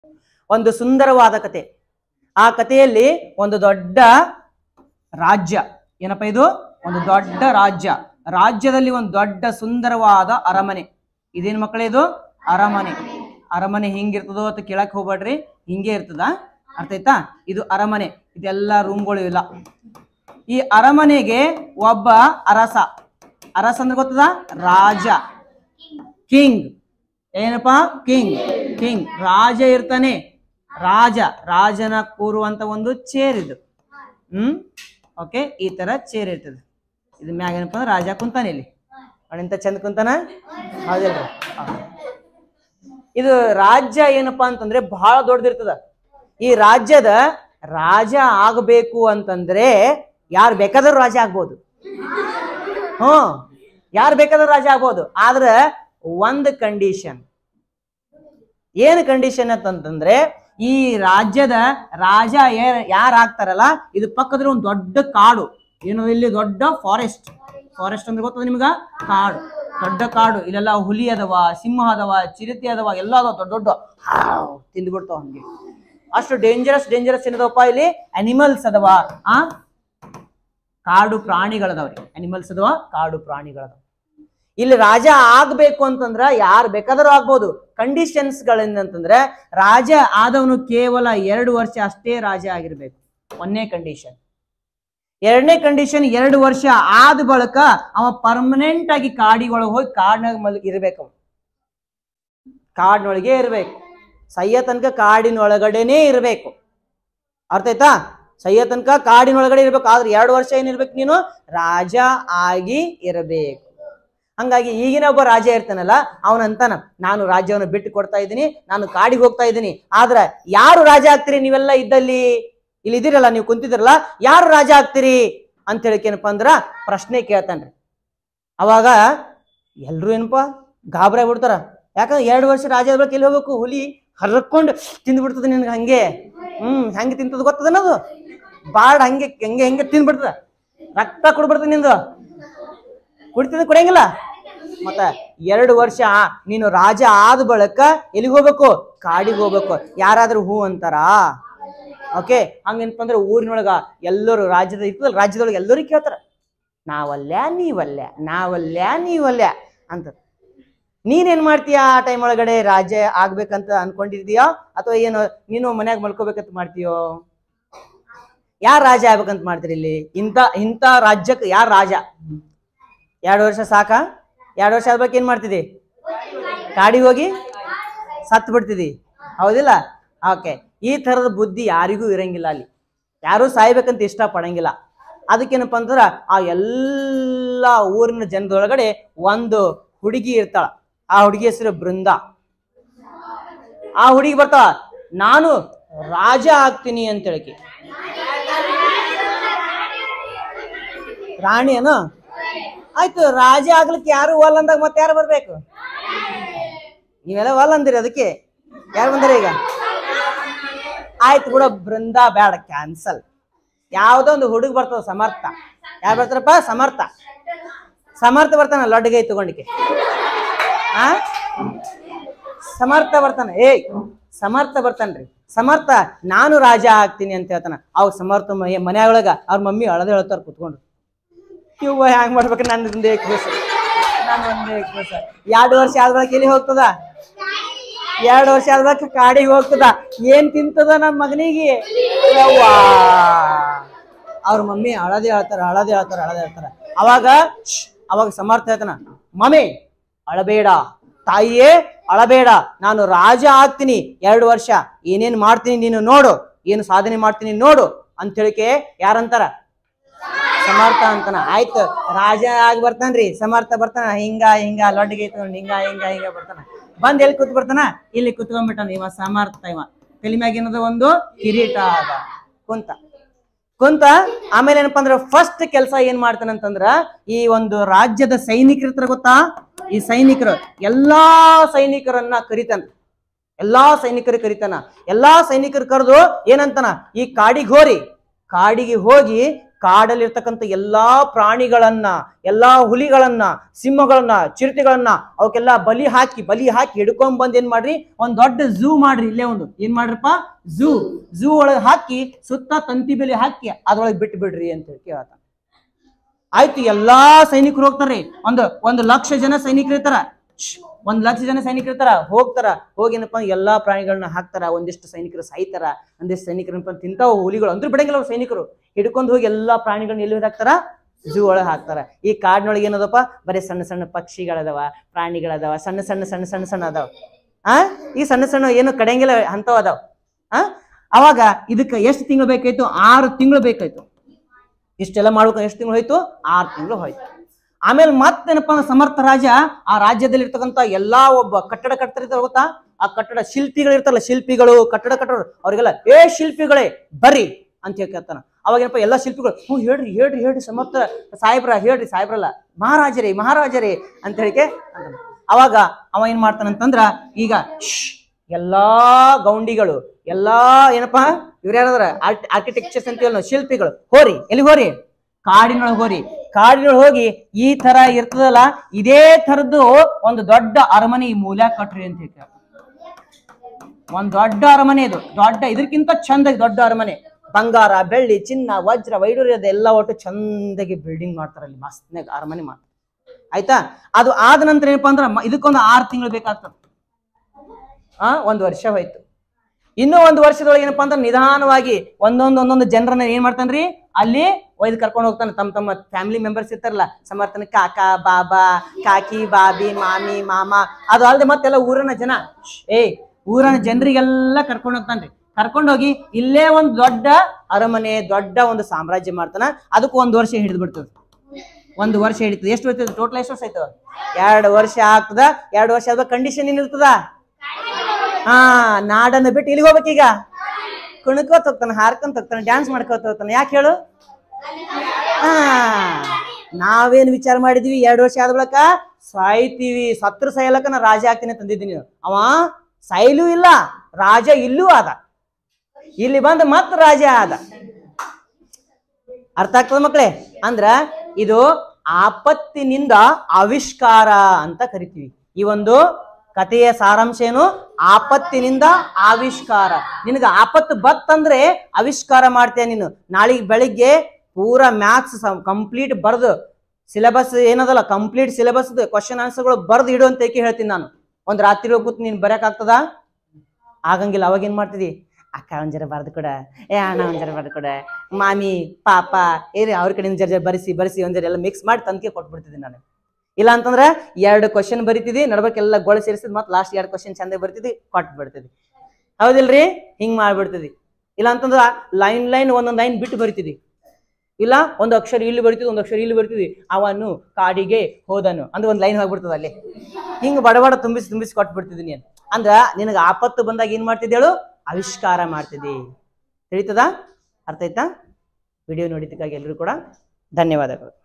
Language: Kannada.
ಒಂದು ಸುಂದರವಾದ ಕತೆ ಆ ಕಥೆಯಲ್ಲಿ ಒಂದು ದೊಡ್ಡ ರಾಜ್ಯ ಏನಪ್ಪ ಇದು ಒಂದು ದೊಡ್ಡ ರಾಜ್ಯ ರಾಜ್ಯದಲ್ಲಿ ಒಂದು ದೊಡ್ಡ ಸುಂದರವಾದ ಅರಮನೆ ಇದೇನ್ ಮಕ್ಕಳೇ ಇದು ಅರಮನೆ ಅರಮನೆ ಹಿಂಗಿರ್ತದೋ ಅಂತ ಕೇಳಕ್ ಹೋಗ್ಬೇಡ್ರಿ ಹಿಂಗೆ ಇರ್ತದ ಅರ್ಥ ಆಯ್ತಾ ಇದು ಅರಮನೆ ಇದೆಲ್ಲ ರೂಮ್ಗಳು ಇಲ್ಲ ಈ ಅರಮನೆಗೆ ಒಬ್ಬ ಅರಸ ಅರಸ ಅಂದ್ರೆ ಗೊತ್ತದ ರಾಜ ಕಿಂಗ್ ಏನಪ್ಪಾ ಕಿಂಗ್ ಕಿಂಗ್ ರಾಜ ಇರ್ತಾನೆ ರಾಜ ರಾಜನ ಕೂರುವಂತ ಒಂದು ಚೇರ್ ಇದು ಹ್ಮ್ ಓಕೆ ಈ ತರ ಚೇರ್ ಇರ್ತದೆ ಇದು ಮ್ಯಾಗ ಏನಪ್ಪ ಅಂದ್ರೆ ರಾಜ ಕುಂತಾನೆ ಇಲ್ಲಿ ಅವನಿಂತ ಚಂದ ಕುಂತಾನ ಹೌದಿಲ್ರಿ ಹಾ. ಇದು ರಾಜ್ಯ ಏನಪ್ಪಾ ಅಂತಂದ್ರೆ ಬಹಳ ದೊಡ್ಡದಿರ್ತದ ಈ ರಾಜ್ಯದ ರಾಜ ಆಗಬೇಕು ಅಂತಂದ್ರೆ ಯಾರು ಬೇಕಾದ್ರೂ ರಾಜ ಆಗ್ಬೋದು ಹ್ಮ್ ಯಾರು ಬೇಕಾದ್ರೂ ರಾಜ ಆಗ್ಬೋದು ಆದ್ರೆ ಒಂದು ಕಂಡೀಷನ್ ಏನು ಕಂಡೀಷನ್ ಅಂತಂತಂದ್ರೆ ಈ ರಾಜ್ಯದ ರಾಜ ಯಾರು ಆಗ್ತಾರಲ್ಲ ಇದು ಪಕ್ಕದಲ್ಲಿ ಒಂದು ದೊಡ್ಡ ಕಾಡು ಏನು ಇಲ್ಲಿ ದೊಡ್ಡ ಫಾರೆಸ್ಟ್ ಫಾರೆಸ್ಟ್ ಅಂದ್ರೆ ಗೊತ್ತದ ನಿಮ್ಗ ಕಾಡು ದೊಡ್ಡ ಕಾಡು ಇಲ್ಲೆಲ್ಲ ಹುಲಿ ಅದವ ಸಿಂಹ ಅದವ ಚಿರತೆ ಅದವ ಎಲ್ಲ ಅದಾವ ದೊಡ್ಡ ದೊಡ್ಡ ಹಾವ್ ತಿಂದ್ಬಿಡ್ತಾವ ಹಂಗೆ ಅಷ್ಟು ಡೇಂಜರಸ್ ಡೇಂಜರಸ್ ಏನದವಪ್ಪ ಇಲ್ಲಿ ಅನಿಮಲ್ಸ್ ಅದವ ಆ ಕಾಡು ಪ್ರಾಣಿಗಳದವ್ರಿ ಅನಿಮಲ್ಸ್ ಅದಾವ ಕಾಡು ಪ್ರಾಣಿಗಳದವ ಇಲ್ಲಿ ರಾಜ ಆಗ್ಬೇಕು ಅಂತಂದ್ರ ಯಾರು ಬೇಕಾದರೂ ಆಗ್ಬೋದು ಕಂಡೀಷನ್ಸ್ ಗಳೇನಂತಂದ್ರೆ ರಾಜ ಆದವನು ಕೇವಲ ಎರಡು ವರ್ಷ ಅಷ್ಟೇ ರಾಜ ಆಗಿರ್ಬೇಕು ಒಂದನೇ ಕಂಡೀಷನ್ ಎರಡನೇ ಕಂಡೀಷನ್ ಎರಡು ವರ್ಷ ಆದ ಬಳಿಕ ಅವ ಪರ್ಮನೆಂಟ್ ಆಗಿ ಕಾಡಿಗೊಳಗೆ ಹೋಗಿ ಕಾಡಿನಾಗ ಮಲ್ ಇರ್ಬೇಕು ಅವ ಕಾಡಿನೊಳಗೆ ಇರ್ಬೇಕು ಸಯ್ಯ ತನಕ ಕಾಡಿನೊಳಗಡೆನೇ ಇರಬೇಕು ಅರ್ಥ ಆಯ್ತಾ ಸಯ್ಯ ತನಕ ಕಾಡಿನೊಳಗಡೆ ಇರ್ಬೇಕು ಆದ್ರೆ ಎರಡು ವರ್ಷ ಏನಿರ್ಬೇಕು ನೀನು ರಾಜ ಆಗಿ ಇರಬೇಕು ಹಂಗಾಗಿ ಈಗಿನ ಒಬ್ಬ ರಾಜ ಇರ್ತಾನಲ್ಲ ಅವನಂತಾನ ನಾನು ರಾಜ್ಯವನ್ನು ಬಿಟ್ಟು ಕೊಡ್ತಾ ಇದ್ದೀನಿ ನಾನು ಕಾಡಿಗೆ ಹೋಗ್ತಾ ಇದ್ದೀನಿ ಆದ್ರೆ ಯಾರು ರಾಜ ಆಗ್ತೀರಿ ನೀವೆಲ್ಲ ಇದ್ದಲ್ಲಿ ಇಲ್ಲಿ ಇದ್ದೀರಲ್ಲ ನೀವು ಕುಂತಿದಿರಲ್ಲ ಯಾರು ರಾಜ ಆಗ್ತೀರಿ ಅಂತ ಏನಪ್ಪ ಅಂದ್ರ ಪ್ರಶ್ನೆ ಕೇಳ್ತಾನ್ರಿ ಅವಾಗ ಎಲ್ರು ಏನಪ್ಪ ಗಾಬರಿ ಆಗ್ಬಿಡ್ತಾರ ಯಾಕಂದ್ರೆ ಎರಡು ವರ್ಷ ರಾಜ ಆಗ್ಬೇಕು ಎಲ್ಲಿ ಹೋಗ್ಬೇಕು ಹುಲಿ ಹರ್ಕೊಂಡು ತಿಂದ್ಬಿಡ್ತದ ನಿನ್ಗೆ ಹಂಗೆ ಹ್ಮ್ ಹೆಂಗೆ ತಿಂತದ ಗೊತ್ತದನದು ಬಾಡ್ ಹಂಗೆ ಹೆಂಗೆ ಹೆಂಗೆ ತಿಂದ್ಬಿಡ್ತದ ರಕ್ತ ಕುಡ್ಬಿಡ್ತದ ನಿಂದು ಕುಡಿತಿದ್ ಕುಡಿಯಂಗಿಲ್ಲ ಮತ್ತ ಎರಡು ವರ್ಷ ನೀನು ರಾಜ ಆದ ಬಳಿಕ ಎಲ್ಲಿಗೆ ಹೋಗ್ಬೇಕು ಕಾಡಿಗೆ ಹೋಗ್ಬೇಕು ಯಾರಾದ್ರೂ ಹೂ ಅಂತಾರ ಓಕೆ ಹಂಗೇನಪ್ಪ ಅಂದ್ರೆ ಊರಿನೊಳಗ ಎಲ್ಲರೂ ರಾಜ್ಯದ ಇರ್ತದಲ್ಲ ರಾಜ್ಯದೊಳಗೆ ಎಲ್ಲರೂ ಕೇಳ್ತಾರ ನಾವಲ್ಯ ನೀವಲ್ಯ ನಾವಲ್ಯ ನೀವಲ್ಯ ಅಂತ ನೀನೇನ್ ಮಾಡ್ತೀಯ ಆ ಟೈಮ್ ಒಳಗಡೆ ರಾಜ್ಯ ಆಗ್ಬೇಕಂತ ಅನ್ಕೊಂಡಿದ್ಯೋ ಅಥವಾ ಏನು ನೀನು ಮನ್ಯಾಗ ಮಲ್ಕೋಬೇಕಂತ ಮಾಡ್ತೀಯೋ ಯಾರ್ ರಾಜ ಆಗ್ಬೇಕಂತ ಮಾಡ್ತೀರಿ ಇಲ್ಲಿ ಇಂಥ ಇಂಥ ರಾಜ್ಯಕ್ಕೆ ಯಾರ್ ರಾಜ ಎರಡು ವರ್ಷ ಸಾಕ ಎರಡು ವರ್ಷ ಆದ್ಬೇಕು ಏನ್ ಮಾಡ್ತಿದಿ ಕಾಡಿಗೆ ಹೋಗಿ ಸತ್ ಬಿಡ್ತಿದಿ ಹೌದಿಲ್ಲ ಓಕೆ ಈ ಥರದ ಬುದ್ಧಿ ಯಾರಿಗೂ ಇರಂಗಿಲ್ಲ ಅಲ್ಲಿ ಯಾರೂ ಸಾಯ್ಬೇಕಂತ ಇಷ್ಟ ಪಡಂಗಿಲ್ಲ ಅದಕ್ಕೇನಪ್ಪ ಅಂತಂದ್ರ ಆ ಎಲ್ಲ ಊರಿನ ಜನದೊಳಗಡೆ ಒಂದು ಹುಡುಗಿ ಇರ್ತಾಳ ಆ ಹುಡುಗಿ ಹೆಸರು ಬೃಂದ ಆ ಹುಡುಗಿ ಬರ್ತಾಳ ನಾನು ರಾಜ ಆಗ್ತೀನಿ ಅಂತ ಹೇಳಕ್ಕೆ ರಾಣಿ ಏನು ಆಯ್ತು ರಾಜ ಆಗ್ಲಿಕ್ಕೆ ಯಾರು ಒಲ್ ಅಂದಾಗ ಮತ್ತೆ ಯಾರು ಬರ್ಬೇಕು ನೀವೆಲ್ಲ ಒಲ್ ಅಂದಿರಿ ಅದಕ್ಕೆ ಯಾರು ಬಂದಾರ ಈಗ ಆಯ್ತು ಬಿಡ ಬೃಂದ ಬೇಡ ಕ್ಯಾನ್ಸಲ್ ಯಾವ್ದೋ ಒಂದು ಹುಡುಗ ಬರ್ತದ ಸಮರ್ಥ ಯಾರು ಬರ್ತಾರಪ್ಪ ಸಮರ್ಥ ಸಮರ್ಥ ಬರ್ತಾನ ಲಡ್ಗೈ ತಗೊಂಡಿಕೆ ಆ ಸಮರ್ಥ ಬರ್ತಾನ ಏಯ್ ಸಮರ್ಥ ಬರ್ತಾನ್ರಿ ಸಮರ್ಥ ನಾನು ರಾಜ ಆಗ್ತೀನಿ ಅಂತ ಹೇಳ್ತಾನ ಅವಾಗ ಸಮರ್ಥ ಮನೆಯೊಳಗ ಅವ್ರ ಮಮ್ಮಿ ಅಳದೆ ಹೇಳ್ತಾರ ಕುತ್ಕೊಂಡು ಇವ ಹ್ಯಾಂಗ್ ಮಾಡ್ಬೇಕು ನನ್ನ ಒಂದೇ ಕೂಸು ನನ್ನ ಒಂದೇ ಕೂಸ ಎರಡು ವರ್ಷ ಆದ್ಮೇಲೆ ಎಲ್ಲಿ ಹೋಗ್ತದ ಎರಡು ವರ್ಷ ಆದ್ಮೇಲೆ ಕಾಡಿಗೆ ಹೋಗ್ತದ ಏನ್ ತಿಂತದ ನಮ್ಮ ಮಗನಿಗೆ ಯವ್ವಾ ಅವ್ರ ಮಮ್ಮಿ ಅಳದೆ ಹೇಳ್ತಾರ ಅಳದೆ ಹೇಳ್ತಾರ ಅಳದೆ ಹೇಳ್ತಾರ ಅವಾಗ ಶ್ಶ್, ಅವಾಗ ಸಮರ್ಥ ಹೇಳ್ತಾನ ಮಮ್ಮಿ ಅಳಬೇಡ ತಾಯಿಯೇ ಅಳಬೇಡ ನಾನು ರಾಜ ಆಗ್ತೀನಿ ಎರಡು ವರ್ಷ ಏನೇನ್ ಮಾಡ್ತೀನಿ ನೀನು ನೋಡು ಏನು ಸಾಧನೆ ಮಾಡ್ತೀನಿ ನೋಡು ಅಂತ ಹೇಳಿಕೆ ಯಾರಂತಾರ ಸಮರ್ಥ ಅಂತಾನ ಆಯ್ತು ರಾಜ ಆಗಿ ಬರ್ತಾನ್ರಿ ಸಮರ್ಥ ಬರ್ತಾನ ಹಿಂಗ ಹಿಂಗ ಲೊಡ್ಡಿಗೆ ಐತ್ಕೊಂಡ್ ಹಿಂಗ ಹಿಂಗ ಹಿಂಗ ಬರ್ತಾನ ಬಂದ್ ಎಲ್ಲಿ ಕೂತ್ ಬರ್ತಾನ ಇಲ್ಲಿ ಕುತ್ಕೊಂಡ್ಬಿಟ್ಟಾನ ಇವ ಸಮರ್ಥ ಇವ ತಲೆ ಮ್ಯಾಗ ಏನದ ಒಂದು ಕಿರೀಟ ಅದ ಕುಂತ ಕುಂತ ಆಮೇಲೆ ಏನಪ್ಪಾ ಅಂದ್ರೆ ಫಸ್ಟ್ ಕೆಲಸ ಏನ್ ಮಾಡ್ತಾನಂತಂದ್ರ ಈ ಒಂದು ರಾಜ್ಯದ ಸೈನಿಕರ ಇರ್ತಾರ ಗೊತ್ತಾ ಈ ಸೈನಿಕರು ಎಲ್ಲಾ ಸೈನಿಕರನ್ನ ಕರಿತಾನ ಎಲ್ಲಾ ಸೈನಿಕರು ಕರಿತಾನ ಎಲ್ಲಾ ಸೈನಿಕರು ಕರೆದು ಏನಂತಾನ ಈ ಕಾಡಿಗೆ ಹೋರಿ ಕಾಡಿಗೆ ಹೋಗಿ ಕಾಡಲ್ಲಿ ಇರ್ತಕ್ಕಂಥ ಎಲ್ಲಾ ಪ್ರಾಣಿಗಳನ್ನ ಎಲ್ಲಾ ಹುಲಿಗಳನ್ನ ಸಿಂಹಗಳನ್ನ ಚಿರತೆಗಳನ್ನ ಅವಕ್ಕೆಲ್ಲ ಬಲಿ ಹಾಕಿ ಬಲಿ ಹಾಕಿ ಹಿಡ್ಕೊಂಡ್ ಬಂದ್ ಏನ್ ಮಾಡ್ರಿ ಒಂದ್ ದೊಡ್ಡ ಝೂ ಮಾಡ್ರಿ ಇಲ್ಲೇ ಒಂದು ಏನ್ ಮಾಡ್ರಪ್ಪ ಝೂ ಝೂ ಒಳಗೆ ಹಾಕಿ ಸುತ್ತ ತಂತಿ ಬೇಲಿ ಹಾಕಿ ಅದ್ರೊಳಗೆ ಬಿಟ್ಟು ಬಿಡ್ರಿ ಅಂತ ಹೇಳಿ ಕೇಳತ್ತ ಆಯ್ತು ಎಲ್ಲಾ ಸೈನಿಕರು ಹೋಗ್ತಾರೆ ಒಂದು ಒಂದು ಲಕ್ಷ ಜನ ಸೈನಿಕರು ಇರ್ತಾರ ಶ್ಶ್, ಒಂದ್ ಲಕ್ಷ ಜನ ಸೈನಿಕರು ಇರ್ತಾರ ಹೋಗ್ತಾರ ಹೋಗಿ ಏನಪ್ಪಾ ಅಂದ್ರೆ ಎಲ್ಲಾ ಪ್ರಾಣಿಗಳನ್ನ ಹಾಕ್ತಾರ ಒಂದಿಷ್ಟು ಸೈನಿಕರು ಸಾಯ್ತಾರ ಒಂದಿಷ್ಟು ಸೈನಿಕರು ಏನಪ್ಪಾ ಅಂದ್ರೆ ತಿಂತಾವ ಹುಲಿಗಳು ಅಂದ್ರೂ ಬಿಡಂಗಿಲ್ಲ ಅವ್ರು ಸೈನಿಕರು ಹಿಡ್ಕೊಂಡು ಹೋಗಿ ಎಲ್ಲಾ ಪ್ರಾಣಿಗಳನ್ನ ಎಲ್ಲಿ ಹಾಕ್ತಾರ ಝೂ ಒಳಗೆ ಹಾಕ್ತಾರ ಈ ಕಾಡಿನೊಳಗೆ ಏನದಪ್ಪ ಬರೀ ಸಣ್ಣ ಸಣ್ಣ ಪಕ್ಷಿಗಳದಾವ ಪ್ರಾಣಿಗಳದಾವ ಸಣ್ಣ ಸಣ್ಣ ಸಣ್ಣ ಸಣ್ಣ ಸಣ್ಣ ಅದಾವ ಆ ಈ ಸಣ್ಣ ಸಣ್ಣ ಏನು ಕಡೆಯಂಗಿಲ್ಲ ಅಂತವ್ ಅದಾವ ಆ ಅವಾಗ ಇದಕ್ಕೆ ಎಷ್ಟು ತಿಂಗಳು ಬೇಕಾಯ್ತು ಆರು ತಿಂಗಳು ಬೇಕಾಯ್ತು ಇಷ್ಟೆಲ್ಲ ಮಾಡ್ಬೇಕು ಎಷ್ಟು ತಿಂಗಳು ಹೋಯ್ತು ಆರು ತಿಂಗಳು ಹೋಯ್ತು ಆಮೇಲೆ ಮತ್ತೇನಪ್ಪ ಅಂದ್ರೆ ಸಮರ್ಥ ರಾಜ ಆ ರಾಜ್ಯದಲ್ಲಿ ಇರ್ತಕ್ಕಂಥ ಎಲ್ಲಾ ಒಬ್ಬ ಕಟ್ಟಡ ಕಟ್ತಿರ್ತಾರ ಗೊತ್ತಾ ಆ ಕಟ್ಟಡ ಶಿಲ್ಪಿಗಳು ಇರ್ತಾರಲ್ಲ ಶಿಲ್ಪಿಗಳು ಕಟ್ಟಡ ಕಟ್ಟೋರು ಅವ್ರಿಗೆಲ್ಲ ಏ ಶಿಲ್ಪಿಗಳೇ ಬರ್ರಿ ಅಂತ ಹೇಳ್ತಾನ ಅವಾಗ ಏನಪ್ಪ ಎಲ್ಲಾ ಶಿಲ್ಪಿಗಳು ಹ್ಞೂ ಹೇಳ್ರಿ ಹೇಳ್ರಿ ಹೇಳ್ರಿ ಸಮರ್ಥ ಸಾಹೇಬ್ರ ಹೇಳ್ರಿ ಸಾಹೇಬ್ರಲ್ಲ ಮಹಾರಾಜರೇ ಮಹಾರಾಜರೇ ಅಂತ ಹೇಳಿಕೆ ಅಂತಾನ. ಅವಾಗ ಅವ ಏನ್ ಮಾಡ್ತಾನಂತಂದ್ರ ಈಗ ಶ್ಶ್, ಎಲ್ಲಾ ಗೌಂಡಿಗಳು ಎಲ್ಲಾ ಏನಪ್ಪಾ ಇವ್ರು ಯಾರಾದ್ರ ಆರ್ಕಿಟೆಕ್ಚರ್ಸ್ ಅಂತ ಹೇಳಿ ಶಿಲ್ಪಿಗಳು ಹೋರಿ ಎಲ್ಲಿ ಹೋರಿ ಕಾಡಿನೊಳಗೆ ಹೋರಿ ಕಾಡಿನೊಳಗೆ ಹೋಗಿ ಈ ತರ ಇರ್ತದಲ್ಲ ಇದೇ ತರದ್ದು ಒಂದು ದೊಡ್ಡ ಅರಮನೆ ಈ ಮೂಲ್ಯಾಗ ಕಟ್ರಿ ಅಂತ ಹೇಳ್ತಾರೆ ಒಂದ್ ದೊಡ್ಡ ಅರಮನೆ ಇದು ದೊಡ್ಡ ಇದಕ್ಕಿಂತ ಚಂದ ದೊಡ್ಡ ಅರಮನೆ ಬಂಗಾರ ಬೆಳ್ಳಿ ಚಿನ್ನ ವಜ್ರ ವೈಡೂರ್ಯದ ಎಲ್ಲ ಒಟ್ಟು ಚಂದಗೆ ಬಿಲ್ಡಿಂಗ್ ಮಾಡ್ತಾರ ಅಲ್ಲಿ ಮಸ್ತ್ನಾಗ ಅರಮನೆ ಮಾಡ್ತಾರೆ ಆಯ್ತಾ ಅದು ಆದ ನಂತರ ಏನಪ್ಪಾ ಅಂದ್ರ ಮ- ಇದಕ್ಕೊಂದು ಆರು ತಿಂಗಳು ಬೇಕಾಗ್ತದೆ ಆ ಒಂದ್ ವರ್ಷ ಹೋಯ್ತು ಇನ್ನೂ ಒಂದು ವರ್ಷದೊಳಗೆ ಏನಪ್ಪಾ ಅಂದ್ರೆ ನಿಧಾನವಾಗಿ ಒಂದೊಂದು ಒಂದೊಂದು ಜನರನ್ನ ಏನ್ ಮಾಡ್ತಾನ್ರಿ ಅಲ್ಲಿ ಒಯ್ದು ಕರ್ಕೊಂಡು ಹೋಗ್ತಾನೆ ತಮ್ಮ ತಮ್ಮ ಫ್ಯಾಮಿಲಿ ಮೆಂಬರ್ಸ್ ಇರ್ತಾರಲ್ಲ ಸಮರ್ಥನ ಕಾಕ ಬಾಬಾ ಕಾಕಿ ಬಾಬಿ ಮಾಮಿ ಮಾಮ ಅದು ಅಲ್ಲದೆ ಮತ್ತೆಲ್ಲ ಊರಿನ ಜನ ಏ ಊರಿನ ಜನರಿಗೆಲ್ಲ ಕರ್ಕೊಂಡು ಹೋಗ್ತಾನ್ರಿ ಕರ್ಕೊಂಡೋಗಿ ಇಲ್ಲೇ ಒಂದು ದೊಡ್ಡ ಅರಮನೆ ದೊಡ್ಡ ಒಂದು ಸಾಮ್ರಾಜ್ಯ ಮಾಡ್ತಾನ ಅದಕ್ಕೆ ಒಂದು ವರ್ಷ ಹಿಡಿದು ಬಿಡ್ತದೆ ಒಂದು ವರ್ಷ ಹಿಡಿತದೆ ಎಷ್ಟು ಬರ್ತದೆ ಟೋಟಲ್ ಎಷ್ಟು ವರ್ಷ ಆಯ್ತು ಎರಡು ವರ್ಷ ಆಗ್ತದ ಎರಡು ವರ್ಷ ಆದ ಕಂಡೀಷನ್ ಏನಿರ್ತದ ಹಾ ನಾಡನ್ನ ಬಿಟ್ಟು ಇಲ್ಲಿಗೆ ಹೋಗ್ಬೇಕೀಗ ಕುಣ್ಕೋತ ಹೋಗ್ತಾನೆ ಹಾರ್ಕೊಂತ ಹೋಗ್ತಾನೆ ಡ್ಯಾನ್ಸ್ ಮಾಡ್ಕೋತ ಹೋಗ್ತಾನೆ ಯಾಕೆ ಹೇಳು ಹಾ ನಾವೇನ್ ವಿಚಾರ ಮಾಡಿದ್ವಿ ಎರಡು ವರ್ಷ ಆದ ಬಳಿಕ ಸಾಯ್ತೀವಿ ಸತ್ರ ಸಾಯಲಕ್ಕ ನಾ ರಾಜ ಆಗ್ತೀನಿ ತಂದಿದ್ದೀನಿ ಅವ ಸಾಯ್ಲೂ ಇಲ್ಲ ರಾಜ ಇಲ್ಲೂ ಆದ ಇಲ್ಲಿ ಬಂದ ಮತ್ ರಾಜ ಆದ ಅರ್ಥ ಆಗ್ತದ ಮಕ್ಳೇ ಅಂದ್ರ ಇದು ಆಪತ್ತಿನಿಂದ ಆವಿಷ್ಕಾರ ಅಂತ ಕರಿತೀವಿ ಈ ಒಂದು ಕಥೆಯ ಸಾರಾಂಶ ಏನು ಆಪತ್ತಿನಿಂದ ಆವಿಷ್ಕಾರ ನಿನಗ ಆಪತ್ತು ಬತ್ತಂದ್ರೆ ಆವಿಷ್ಕಾರ ಮಾಡ್ತೀಯ ನೀನು ನಾಳೆಗೆ ಬೆಳಿಗ್ಗೆ ಪೂರಾ ಮ್ಯಾಥ್ಸ್ ಕಂಪ್ಲೀಟ್ ಬರ್ದು ಸಿಲೆಬಸ್ ಏನದಲ್ಲ ಕಂಪ್ಲೀಟ್ ಸಿಲೆಬಸ್ ಕ್ವಶನ್ ಆನ್ಸರ್ಗಳು ಬರ್ದು ಇಡು ಅಂತ ಏಕೆ ಹೇಳ್ತೀನಿ ನಾನು ಒಂದ್ ರಾತ್ರಿ ಕೂತ್ ನೀನ್ ಬರಕ್ ಆಗ್ತದ ಆಗಂಗಿಲ್ಲ ಅವಾಗ ಏನ್ ಮಾಡ್ತಿದಿ ಅಕ್ಕ ಒಂದ್ ಜರ ಬರ್ದು ಕೊಡ ಏ ಅಣ್ಣ ಒಂದ್ ಜರ ಬರ್ದು ಕೊಡ ಮಾಮಿ ಪಾಪ ಏರಿ ಅವ್ರ ಕಡೆಯಿಂದ ಜರ ಜರ ಬರಿಸಿ ಬರಿಸಿ ಒಂದ್ ಜರ ಎಲ್ಲ ಮಿಕ್ಸ್ ಮಾಡಿ ತನಕೆ ಕೊಟ್ಬಿಡ್ತಿದ್ದೆ ನಾನು ಇಲ್ಲ ಅಂತಂದ್ರೆ ಎರಡು ಕ್ವಶನ್ ಬರಿತಿದ್ದಿ ನಡ್ಬೇಕೆಲ್ಲ ಗೊಳ ಸೇರಿಸಿದ್ ಮತ್ತೆ ಲಾಸ್ಟ್ ಎರಡು ಕ್ವಶನ್ ಚಂದ ಬರ್ತಿದ್ದಿ ಕೊಟ್ಟು ಬಿಡ್ತಿದ್ದಿ ಹೌದಿಲ್ರಿ ಹಿಂಗ್ ಮಾಡ್ಬಿಡ್ತಿದ್ದಿ ಇಲ್ಲ ಅಂತಂದ್ರ ಲೈನ್ ಲೈನ್ ಒಂದೊಂದ್ ಲೈನ್ ಬಿಟ್ಟು ಬರಿತಿದ್ದಿ ಇಲ್ಲ ಒಂದು ಅಕ್ಷರ ಇಲ್ಲಿ ಬರ್ತಿದ್ವಿ ಒಂದು ಅಕ್ಷರ ಇಲ್ಲಿ ಬರ್ತಿದ್ವಿ ಅವನು ಕಾಡಿಗೆ ಹೋದನು ಅಂದ್ರೆ ಒಂದು ಲೈನ್ ಹೋಗ್ಬಿಡ್ತದ ಅಲ್ಲಿ ಹಿಂಗ್ ಬಡಬಡ ತುಂಬಿಸಿ ತುಂಬಿಸಿ ಕೊಟ್ಟು ಬಿಡ್ತಿದ್ದೀನಿ ಅಂದ್ರ ನಿನಗೆ ಆಪತ್ತು ಬಂದಾಗ ಏನ್ ಮಾಡ್ತಿದ್ದೇಳು ಆವಿಷ್ಕಾರ ಮಾಡ್ತಿದ್ದಿ ತಿಳಿತದ ಅರ್ಥ ಆಯ್ತಾ ವಿಡಿಯೋ ನೋಡಿದ್ದಕ್ಕಾಗಿ ಎಲ್ಲರೂ ಕೂಡ ಧನ್ಯವಾದಗಳು